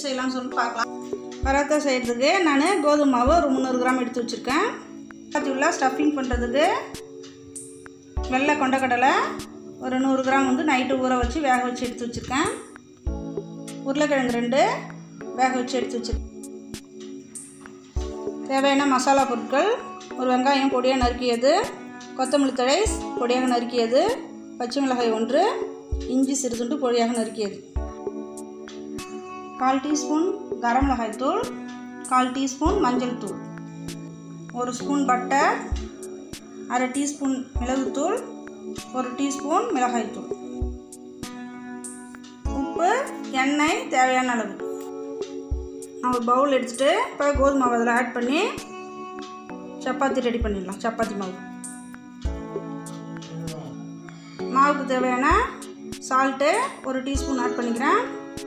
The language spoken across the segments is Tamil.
செய்யலாம்னு சொல்லிட்டு பார்க்கலாம் பரோட்டா செய்கிறதுக்கு நான் கோதுமை மாவு ஒரு முந்நூறு கிராம் எடுத்து வச்சுருக்கேன் சப்பாத்தி உள்ள ஸ்டஃபிங் பண்ணுறதுக்கு வெள்ளை கொண்டக்கடலை ஒரு நூறு கிராம் வந்து நைட்டு ஊற வச்சு வேக வச்சு எடுத்து வச்சுருக்கேன் உருளைக்கிழங்கு ரெண்டு வேக வச்சு எடுத்து வச்சுருக்கேன் தேவையான மசாலா பொருட்கள் ஒரு வெங்காயம் பொடியாக நறுக்கியது கொத்தமல்லி தழை பொடியாக நறுக்கியது பச்சை மிளகாய் ஒன்று இஞ்சி சிறுதுண்டு பொடியாக நறுக்கியது கால் டீஸ்பூன் கரம் மிளகாய் தூள் கால் டீஸ்பூன் மஞ்சள் தூள் ஒரு ஸ்பூன் பட்டர் அரை டீஸ்பூன் மிளகுத்தூள் ஒரு டீஸ்பூன் மிளகாய்த்தூள் உப்பு எண்ணெய் தேவையான அளவு நான் ஒரு பவுல் எடுத்துகிட்டு இப்போ கோதுமை மாவு அதில் ஆட் பண்ணி சப்பாத்தி ரெடி பண்ணிடலாம் சப்பாத்தி மாவு மாவுக்கு தேவையான சால்ட்டு ஒரு டீஸ்பூன் ஆட் பண்ணிக்கிறேன்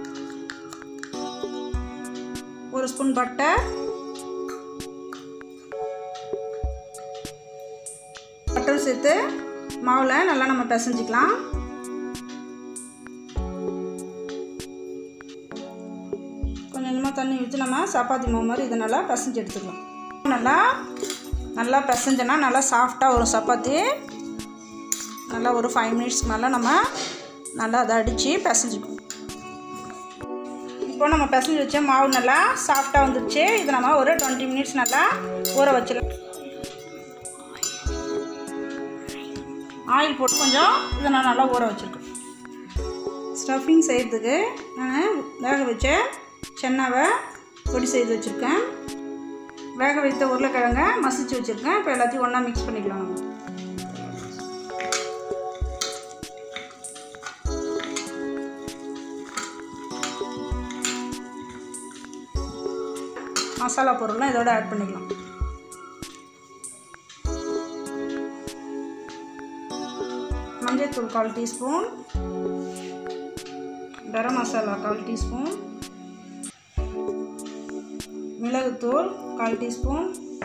ஒரு ஸ்பூன் பட்டர் பட்டர் சேர்த்து மாவில் நல்லா நம்ம பிசைஞ்சிக்கலாம் கொஞ்சம் கொஞ்சமாக தண்ணி ஊற்றி நம்ம சப்பாத்தி மாவு மாதிரி இதை நல்லா பிசைஞ்சு எடுத்துக்கலாம் நல்லா நல்லா பிசைஞ்சோன்னா நல்லா சாஃப்டாக வரும் சப்பாத்தி நல்லா ஒரு ஃபைவ் மினிட்ஸ்க்கு மேலே நம்ம நல்லா அதை அடித்து பிசைஞ்சிக்கணும் இப்போ நம்ம பிசைஞ்சு வச்ச மாவு நல்லா சாஃப்டாக வந்துடுச்சு இது நம்ம ஒரு டுவெண்ட்டி மினிட்ஸ் நல்லா ஊற வச்சிடலாம் ஆயில் போட்டு கொஞ்சம் இதை நான் நல்லா ஊற வச்சுருக்கேன் ஸ்டஃபிங் செய்கிறதுக்கு நான் வேக வச்ச சென்னாவை பொடி செய்து வச்சுருக்கேன் வேக வைத்த உருளைக்கிழங்க மசிச்சு வச்சுருக்கேன் இப்போ எல்லாத்தையும் ஒன்றா மிக்ஸ் பண்ணிக்கலாம் நம்ம மசாலா பொருள்லாம் இதோட ஆட் பண்ணிக்கலாம் மஞ்சள்தூள் கால் டீஸ்பூன் கரம் மசாலா கால் டீஸ்பூன் மிளகுத்தூள் கால் டீஸ்பூன்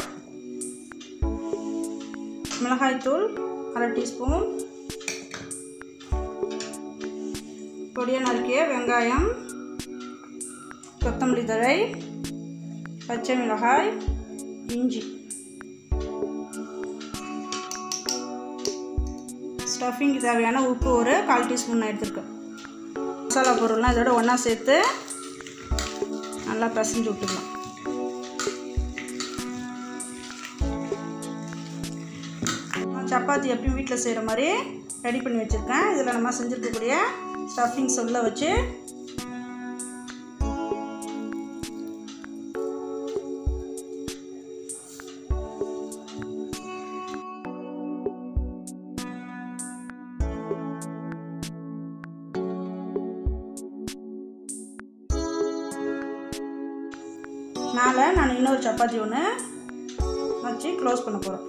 மிளகாய்த்தூள் அரை டீஸ்பூன் பொடியாக நறுக்கிய வெங்காயம் கொத்தமல்லி தழை பச்சை மிளகாய் இஞ்சி ஸ்டஃபிங்க்கு தேவையான உப்பு ஒரு கால் டீஸ்பூன் நான் எடுத்துருக்கேன் மசாலா பொருள்லாம் இதோட ஒன்றா சேர்த்து நல்லா பிசைஞ்சு விட்டுக்கலாம் நான் சப்பாத்தி எப்பயும் வீட்டில் செய்கிற மாதிரி ரெடி பண்ணி வச்சுருக்கேன் இதில் நம்ம செஞ்சுருக்கக்கூடிய ஸ்டஃபிங்ஸ் உள்ள வச்சு மேலே நான் இன்னொரு சப்பாத்தி ஒன்று வச்சு க்ளோஸ் பண்ண போகிறோம்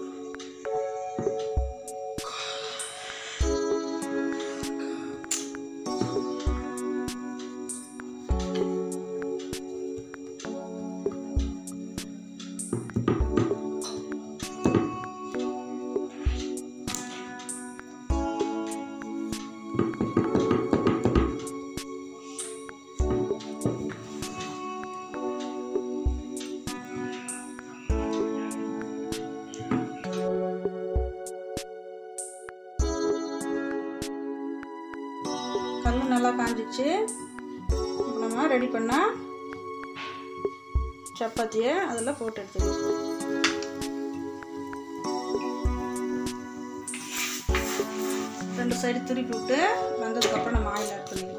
கல் நல்லா காஞ்சிச்சு இப்போ நம்ம ரெடி பண்ணால் சப்பாத்தியை அதில் போட்டு எடுத்துக்கலாம் ரெண்டு சைடு திருப்பி விட்டு வந்ததுக்கப்புறம் நம்ம ஆயில் ஆட் பண்ணிக்கலாம்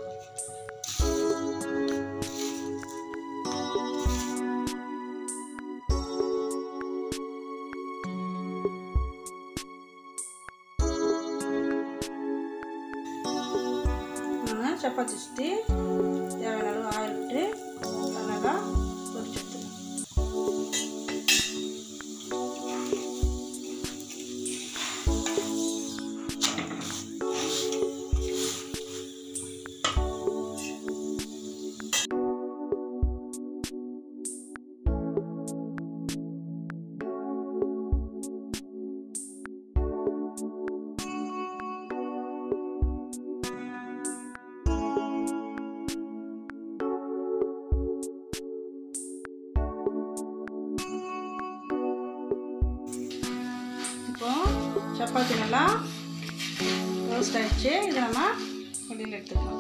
நம்ம சப்பாத்தி சுற்றி தேவையான அளவு ஆயில் விட்டு நல்லா பொரிச்சு எடுத்துக்கலாம் சப்பாத்தி நல்லா ரோஸ்ட் ஆயிடுச்சு இதை நம்ம வெளியில் எடுத்துக்கலாம்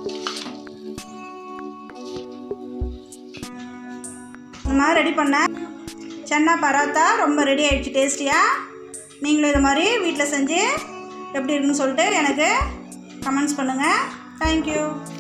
இந்த மாதிரி ரெடி பண்ண சென்னா பராத்தா ரொம்ப ரெடி ஆயிடுச்சு டேஸ்டியாக நீங்களும் இது மாதிரி வீட்டில் செஞ்சு எப்படி இருக்குன்னு சொல்லிட்டு எனக்கு கமெண்ட்ஸ் பண்ணுங்கள் தேங்க்யூ